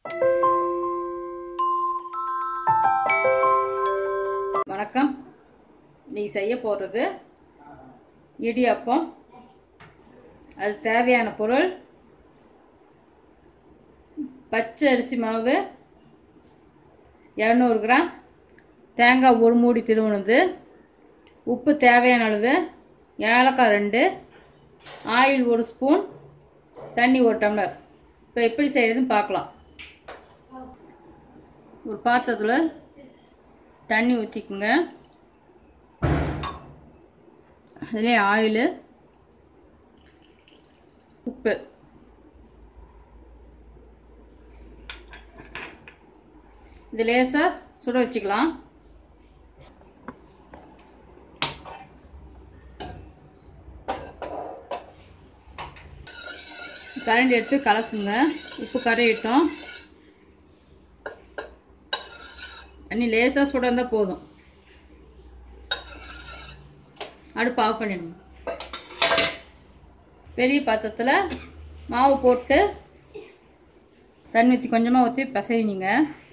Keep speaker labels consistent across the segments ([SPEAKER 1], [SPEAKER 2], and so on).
[SPEAKER 1] வணக்கம் நீ செய்ய போகிறது இடியாப்பம் அது தேவையான பொருள் பச்சை அரிசி மாவு இரநூறு கிராம் தேங்காய் ஒரு மூடி திருவுணுது உப்பு தேவையான அளவு ஏலக்காய் ரெண்டு ஆயில் ஒரு ஸ்பூன் தண்ணி ஒரு டம்ளர் இப்போ எப்படி செய்யறதுன்னு பார்க்கலாம் ஒரு பாத்திரத்தில் தண்ணி ஊற்றிக்குங்க அதிலே ஆயிலு உப்பு இது லேசாக சுட வச்சுக்கலாம் கரண்டி எடுத்து கலக்குங்க உப்பு கரையிட்டோம் தண்ணி லேசாக சுட இருந்தால் போதும் அடுப்பு ஆஃப் பண்ணிடுங்க பெரிய பாத்திரத்தில் மாவு போட்டு தண்ணி ஊற்றி கொஞ்சமாக ஊற்றி பசைஞ்சிங்க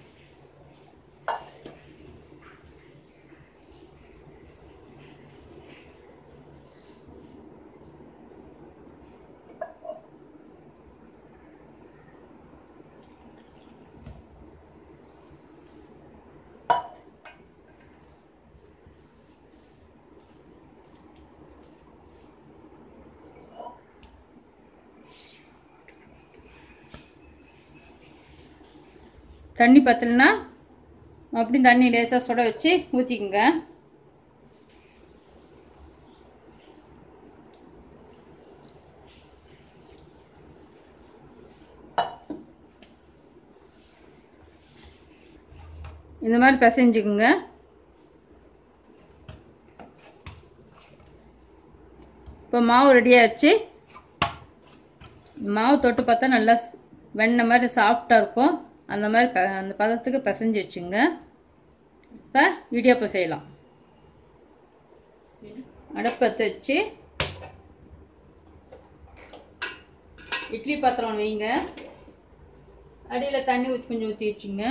[SPEAKER 1] தண்ணி பத்தலைன்னா அப்படியும் தண்ணி லேசாக சுட வச்சு ஊற்றிக்குங்க இந்த மாதிரி பிசைஞ்சுக்குங்க இப்போ மாவு ரெடி ஆயிடுச்சு மாவு தொட்டு பார்த்தா நல்லா வெண்ணெய் மாதிரி சாஃப்டாக இருக்கும் அந்த மாதிரி ப அந்த பதத்துக்கு பிசைஞ்சு வச்சுங்க இப்போ இடியாப்பம் செய்யலாம் அடுப்பத்தை வச்சு இட்லி பாத்திரம் வைங்க அடியில் தண்ணி ஊற்றி கொஞ்சம் ஊற்றி வச்சுங்க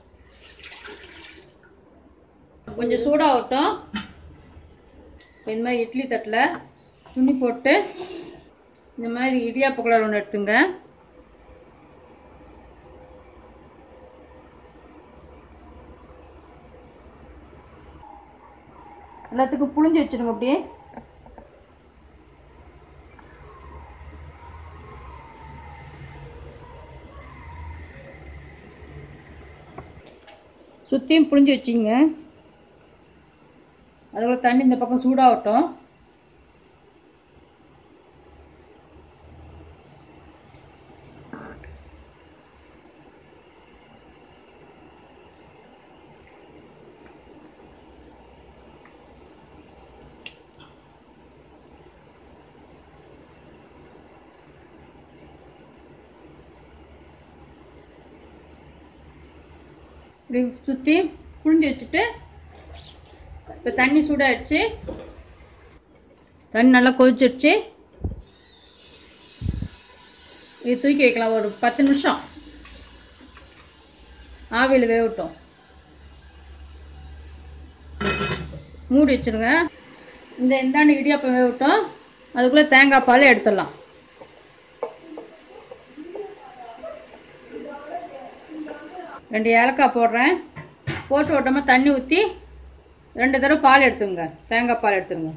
[SPEAKER 1] கொஞ்சம் சூடாகட்டும் இப்போ இந்த மாதிரி இட்லி தட்டில் துணி போட்டு இந்த மாதிரி இடியாப்ப குழல் ஒன்று எடுத்துங்க எல்லாத்துக்கும் புழிஞ்சு வச்சிருங்க அப்படியே சுற்றியும் புழிஞ்சு வச்சிங்க அதுக்குள்ள தண்ணி இந்த பக்கம் சூடாகட்டும் இப்படி சுற்றி புழிஞ்சு வச்சுட்டு இப்போ தண்ணி சூடாயிடுச்சு தண்ணி நல்லா கொதிச்சிடுச்சு இது தூக்கி வைக்கலாம் ஒரு பத்து நிமிஷம் ஆவியில் வேகட்டும் மூடி வச்சுருங்க இந்த இந்தாண்டு இடியாப்பம் வேகட்டும் அதுக்குள்ளே தேங்காய் பால் எடுத்துடலாம் ரெண்டு ஏலக்காய் போடுறேன் போட்டு ஓட்டமாக தண்ணி ஊற்றி ரெண்டு தடவை பால் எடுத்துங்க தேங்காய் பால் எடுத்துருங்க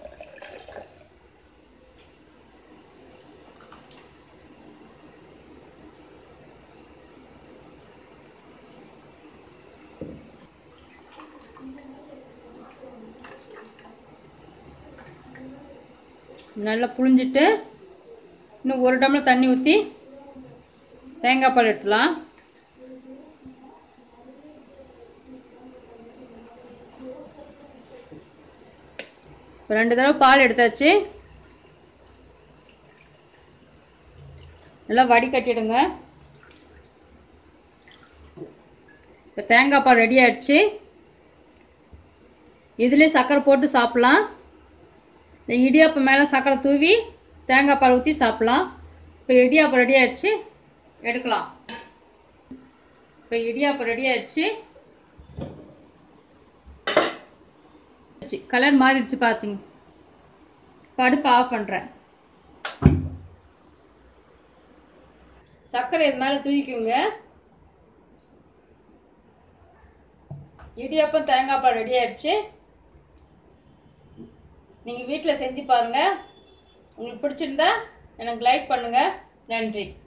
[SPEAKER 1] நல்லா புழிஞ்சிட்டு இன்னும் ஒரு டம்ளர் தண்ணி ஊற்றி தேங்காய் பால் எடுத்துலாம் இப்போ ரெண்டு தடவை பால் எடுத்தாச்சு நல்லா வடிகட்டிடுங்க இப்போ தேங்காய் பால் ரெடி ஆயிடுச்சு இதுலேயே சர்க்கரை போட்டு சாப்பிட்லாம் இந்த இடியாப்பம் மேலே சர்க்கரை தூவி தேங்காய் பால் ஊற்றி சாப்பிட்லாம் இப்போ இடியாப்பம் ரெடி ஆயிடுச்சு எடுக்கலாம் இப்போ இடியாப்பம் ரெடி ஆயிடுச்சு கலர் மாறிடுச்சு பார்த்தீங்க இப்போ அடுப்பு ஆஃப் பண்ணுறேன் சர்க்கரை இது மேலே தூக்கிக்குங்க இடியாப்பம் தேங்காய் பால் ரெடி ஆயிடுச்சு நீங்கள் வீட்டில் செஞ்சு பாருங்கள் உங்களுக்கு பிடிச்சிருந்தா எனக்கு லைக் பண்ணுங்கள் நன்றி